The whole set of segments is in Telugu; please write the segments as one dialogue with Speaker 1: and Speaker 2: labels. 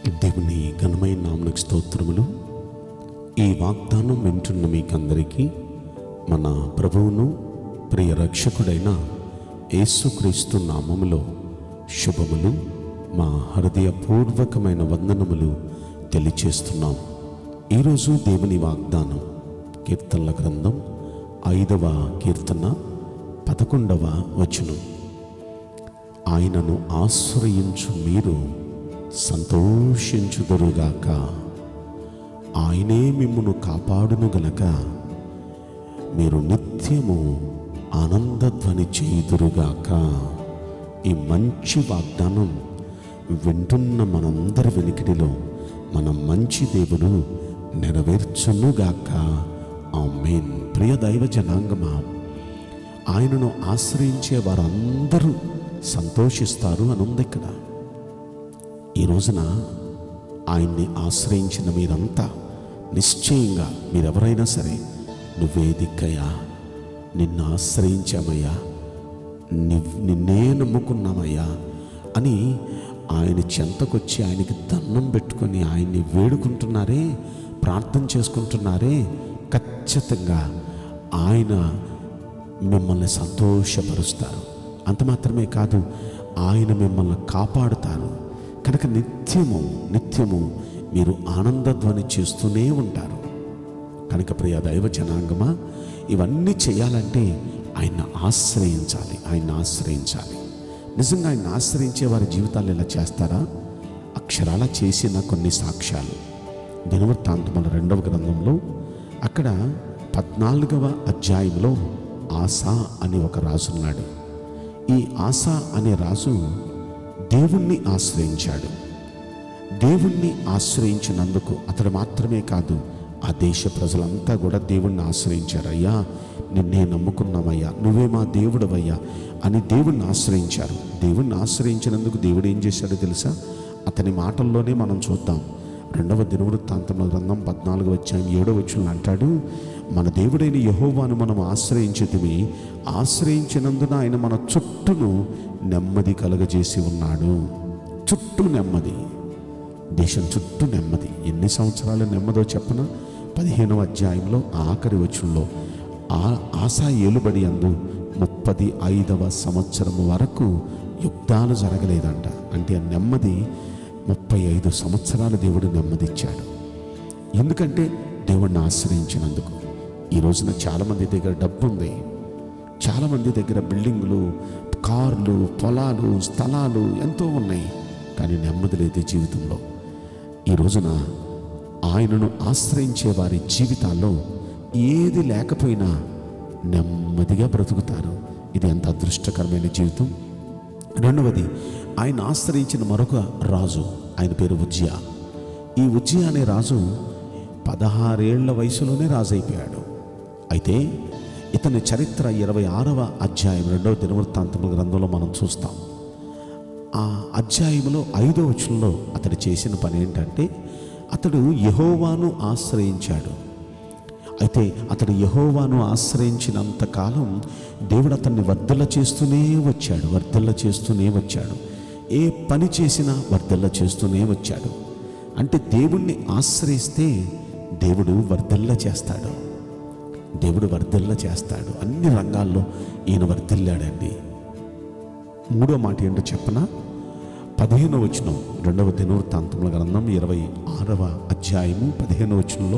Speaker 1: దేవుని ఘనమైన నామనికి స్తోత్రములు ఈ వాగ్దానం వింటున్న మీకందరికీ మన ప్రభువును ప్రియ రక్షకుడైన యేసుక్రీస్తు నామములో శుభములు మా హృదయపూర్వకమైన వందనములు తెలియచేస్తున్నాం ఈరోజు దేవుని వాగ్దానం కీర్తనల గ్రంథం ఐదవ కీర్తన పదకొండవ వచనం ఆయనను ఆశ్రయించు మీరు సంతోషించుదురుగాక ఆయనే మిమ్మును కాపాడును గనక మీరు నిత్యము ఆనందధ్వని చేయుదురుగాక ఈ మంచి వాగ్దానం వింటున్న మనందరి వెనికిడిలో మన మంచి దేవుడు నెరవేర్చునుగాక ఆమేన్ ప్రియ దైవ జనాంగమా ఆయనను ఆశ్రయించే వారందరూ సంతోషిస్తారు అని ఉంది ఇక్కడ ఈ రోజున ఆయన్ని ఆశ్రయించిన మీరంతా నిశ్చయంగా మీరెవరైనా సరే నువ్వే దిక్కయ్యా నిన్ను ఆశ్రయించామయ్యా నివ్- నిన్నే నమ్ముకున్నామయ్యా అని ఆయన చెంతకొచ్చి ఆయనకి దండం పెట్టుకొని ఆయన్ని వేడుకుంటున్నారే ప్రార్థన చేసుకుంటున్నారే ఖచ్చితంగా ఆయన మిమ్మల్ని సంతోషపరుస్తారు అంత మాత్రమే కాదు ఆయన మిమ్మల్ని కాపాడుతారు కనుక నిత్యము నిత్యము మీరు ఆనందధ్వని చేస్తూనే ఉంటారు కనుక ప్రియ దైవ జనాంగమా ఇవన్నీ చేయాలంటే ఆయన ఆశ్రయించాలి ఆయన ఆశ్రయించాలి నిజంగా ఆయన ఆశ్రయించే వారి జీవితాలు ఇలా చేస్తారా అక్షరాల చేసిన కొన్ని సాక్ష్యాలు దినవృత్తాంతముల రెండవ గ్రంథంలో అక్కడ పద్నాలుగవ అధ్యాయంలో ఆశా అని ఒక రాజు ఉన్నాడు ఈ ఆశా అనే రాజు దేవుణ్ణి ఆశ్రయించాడు దేవుణ్ణి ఆశ్రయించినందుకు అతడు మాత్రమే కాదు ఆ దేశ ప్రజలంతా కూడా దేవుణ్ణి ఆశ్రయించారు అయ్యా నిన్నే నమ్ముకున్నామయ్యా నువ్వే మా దేవుడవయ్యా అని దేవుణ్ణి ఆశ్రయించారు దేవుణ్ణి ఆశ్రయించినందుకు దేవుడు ఏం చేశాడో తెలుసా అతని మాటల్లోనే మనం చూద్దాం రెండవ దినవృత్తాంతంలో గ్రంథం పద్నాలుగు వచ్చాం ఏడో వచ్చిన అంటాడు మన దేవుడైన యహోవాను మనం ఆశ్రయించితిమి ఆశ్రయించినందున ఆయన మన చుట్టూను నెమ్మది కలుగజేసి ఉన్నాడు చుట్టూ నెమ్మది దేశం చుట్టూ నెమ్మది ఎన్ని సంవత్సరాలు నెమ్మదో చెప్పన పదిహేనవ అధ్యాయంలో ఆఖరి వచనంలో ఆ ఆశా ఏలుబడి అందు ముప్పది ఐదవ సంవత్సరం వరకు యుద్ధాలు జరగలేదంట అంటే ఆ నెమ్మది ముప్పై ఐదు సంవత్సరాలు దేవుడు నెమ్మదిచ్చాడు ఎందుకంటే దేవుడిని ఆశ్రయించినందుకు ఈ రోజున చాలామంది దగ్గర డబ్బు ఉంది చాలామంది దగ్గర బిల్డింగులు కార్లు పొలాలు స్థలాలు ఎంతో ఉన్నాయి కానీ నెమ్మది లేదు జీవితంలో ఈ రోజున ఆయనను ఆశ్రయించే వారి జీవితాల్లో ఏది లేకపోయినా నెమ్మదిగా బ్రతుకుతారు ఇది ఎంత అదృష్టకరమైన జీవితం రెండవది ఆయన ఆశ్రయించిన మరొక రాజు ఆయన పేరు ఉజ్జియా ఈ ఉజ్జియా అనే రాజు పదహారేళ్ల వయసులోనే రాజు అయిపోయాడు అయితే ఇతని చరిత్ర ఇరవై ఆరవ అధ్యాయం రెండవ దినవృత్తాంతముల గ్రంథంలో మనం చూస్తాం ఆ అధ్యాయంలో ఐదో వచనంలో అతడు చేసిన పని ఏంటంటే అతడు యహోవాను ఆశ్రయించాడు అయితే అతడు యహోవాను ఆశ్రయించినంత కాలం దేవుడు అతన్ని వర్ధల చేస్తూనే వచ్చాడు వర్ధల్ల చేస్తూనే వచ్చాడు ఏ పని చేసినా వర్ధల్ల చేస్తూనే వచ్చాడు అంటే దేవుణ్ణి ఆశ్రయిస్తే దేవుడు వర్ధల్ల చేస్తాడు దేవుడు వర్ధిల్ల చేస్తాడు అన్ని రంగాల్లో ఈయన వర్ధిల్లాడండి మూడో మాట ఏంటో చెప్పనా పదిహేనో వచనం రెండవ దినవృత్తాంతముల గ్రంథం ఇరవై ఆరవ అధ్యాయము పదిహేనో వచనంలో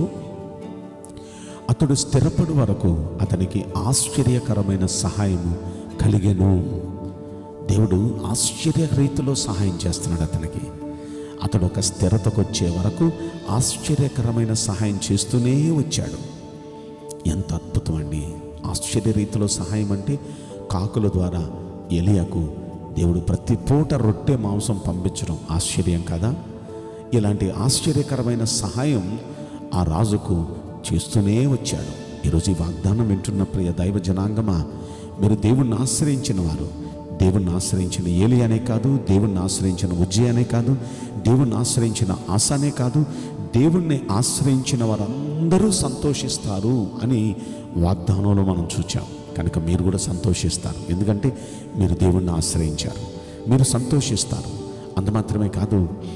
Speaker 1: అతడు స్థిరపడు వరకు అతనికి ఆశ్చర్యకరమైన సహాయము కలిగెను దేవుడు ఆశ్చర్య రీతిలో సహాయం చేస్తున్నాడు అతనికి అతడు ఒక స్థిరతకు వచ్చే వరకు ఆశ్చర్యకరమైన సహాయం చేస్తూనే వచ్చాడు ఎంత అద్భుతం అండి ఆశ్చర్య రీతిలో సహాయం అంటే కాకుల ద్వారా ఎలియాకు దేవుడు ప్రతి పూట రొట్టె మాంసం పంపించడం ఆశ్చర్యం కదా ఇలాంటి ఆశ్చర్యకరమైన సహాయం ఆ రాజుకు చేస్తూనే వచ్చాడు ఈరోజు ఈ వాగ్దానం వింటున్న ప్రియ దైవ జనాంగమా మీరు దేవుణ్ణి ఆశ్రయించిన వారు దేవుణ్ణి ఆశ్రయించిన ఏలియానే కాదు దేవుణ్ణి ఆశ్రయించిన ఉజ్జయనే కాదు దేవుణ్ణి ఆశ్రయించిన ఆశానే కాదు దేవుణ్ణి ఆశ్రయించిన వారందరూ సంతోషిస్తారు అని వాగ్దానంలో మనం చూచాం కనుక మీరు కూడా సంతోషిస్తారు ఎందుకంటే మీరు దేవుణ్ణి ఆశ్రయించారు మీరు సంతోషిస్తారు అంత మాత్రమే కాదు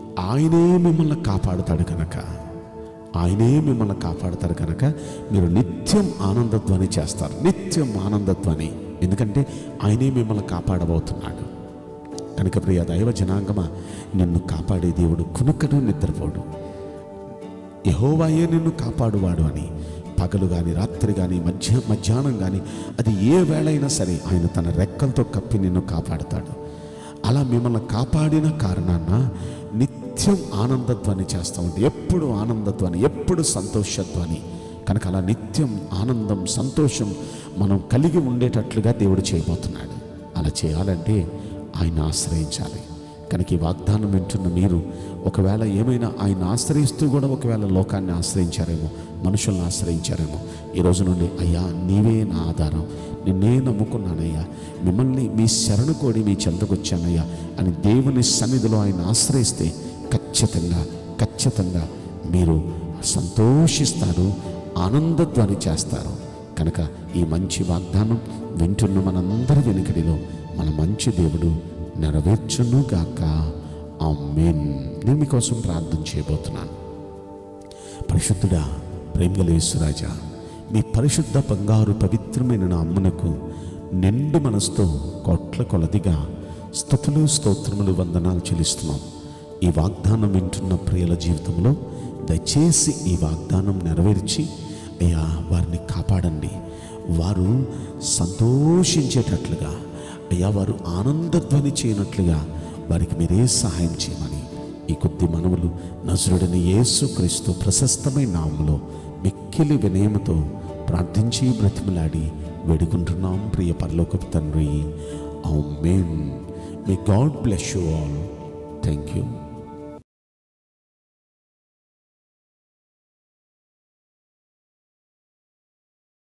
Speaker 1: ఆయనే మిమ్మల్ని కాపాడుతాడు కనుక ఆయనే మిమ్మల్ని కాపాడుతారు కనుక మీరు నిత్యం ఆనందధ్వని చేస్తారు నిత్యం ఆనందధ్వని ఎందుకంటే ఆయనే మిమ్మల్ని కాపాడబోతున్నాడు కనుక ప్రియ దైవ జనాంగమా నిన్ను కాపాడే దేవుడు కునుకడు నిద్రపోడు యహోవాయే నిన్ను కాపాడువాడు అని పగలు కానీ రాత్రి కానీ మధ్య మధ్యాహ్నం కానీ అది ఏ వేళైనా సరే ఆయన తన రెక్కలతో కప్పి నిన్ను కాపాడుతాడు అలా మిమ్మల్ని కాపాడిన కారణాన నిత్యం ఆనందధ్వని చేస్తూ ఉంటే ఎప్పుడు ఆనందధ్వని ఎప్పుడు సంతోషధ్వని కనుక అలా నిత్యం ఆనందం సంతోషం మనం కలిగి ఉండేటట్లుగా దేవుడు చేయబోతున్నాడు అలా చేయాలంటే ఆయన ఆశ్రయించాలి కనుక ఈ వాగ్దానం వింటున్న మీరు ఒకవేళ ఏమైనా ఆయన ఆశ్రయిస్తూ కూడా ఒకవేళ లోకాన్ని ఆశ్రయించారేమో మనుషుల్ని ఆశ్రయించారేమో ఈ రోజు నుండి అయ్యా నీవే నా ఆధారం నిన్నే నమ్ముకున్నానయ్యా మిమ్మల్ని మీ శరణు కోడి మీ చెంతకొచ్చానయ్యా అని దేవుని సన్నిధిలో ఆయన ఆశ్రయిస్తే ఖచ్చితంగా ఖచ్చితంగా మీరు సంతోషిస్తారు ఆనందధ్వని చేస్తారు కనుక ఈ మంచి వాగ్దానం వింటున్న మనందరి వెనుకడిలో మన మంచి దేవుడు నెరవేర్చునుగాక ఆమేన్ నేను మీకోసం ప్రార్థన చేయబోతున్నాను పరిశుద్ధుడా ప్రేమగలేశ్వరాజా మీ పరిశుద్ధ బంగారు పవిత్రమైన నా అమ్మనకు నిండు మనసుతో కోట్ల కొలదిగా స్థుతులు స్తోత్రములు వందనాలు చెల్లిస్తున్నాం ఈ వాగ్దానం వింటున్న ప్రియుల జీవితంలో దయచేసి ఈ వాగ్దానం నెరవేర్చి అయ్యా వారిని కాపాడండి వారు సంతోషించేటట్లుగా అయ్యా వారు ఆనందధ్వని చేయనట్లుగా వారికి మీరే సహాయం చేయమని ఈ కొద్ది మనవులు నజరుడని యేసు క్రీస్తు ప్రశస్తమైన నామములో మిక్కిలి వినయముతో ప్రార్థించి బ్రతిమలాడి వేడుకుంటున్నాం ప్రియ పరలోకపు తండ్రి amen may God bless you all thank you